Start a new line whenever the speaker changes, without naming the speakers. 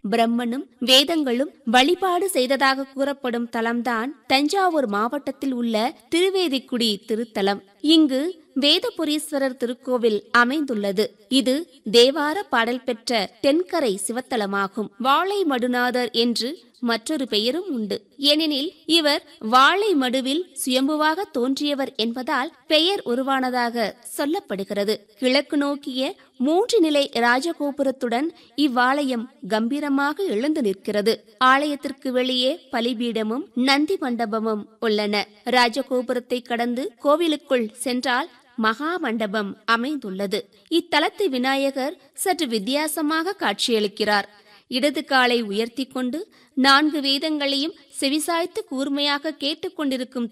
பிரம்மனும் வேதங்களும் வழிபாடு செய்ததாக கூறப்படும் தலம்தான் தஞ்சாவூர் மாவட்டத்தில் உள்ள திருவேதிக்குடி திருத்தலம் இங்கு வேதபுரீஸ்வரர் திருக்கோவில் அமைந்துள்ளது இது தேவார பாடல் பெற்ற தென்கரை சிவத்தலமாகும் வாழை மடுநாதர் என்று மற்றொரு பெயரும் உண்டு ஏனெனில் இவர் வாழை மடுவில் சுயம்புவாக தோன்றியவர் என்பதால் பெயர் உருவானதாக சொல்லப்படுகிறது கிழக்கு நோக்கிய மூன்று நிலை ராஜகோபுரத்துடன் இவ்வாலயம் கம்பீரமாக எழுந்து நிற்கிறது ஆலயத்திற்கு வெளியே பலிபீடமும் நந்தி மண்டபமும் உள்ளன ராஜகோபுரத்தை கடந்து கோவிலுக்குள் சென்றால் மகா மண்டபம் அமைந்துள்ளது இத்தலத்து விநாயகர் சற்று வித்தியாசமாக காட்சியளிக்கிறார் இடது காலை உயர்த்தி கொண்டு நான்கு வேதங்களையும் செவிசாய்த்து கூர்மையாக கேட்டுக்கொண்டிருக்கும்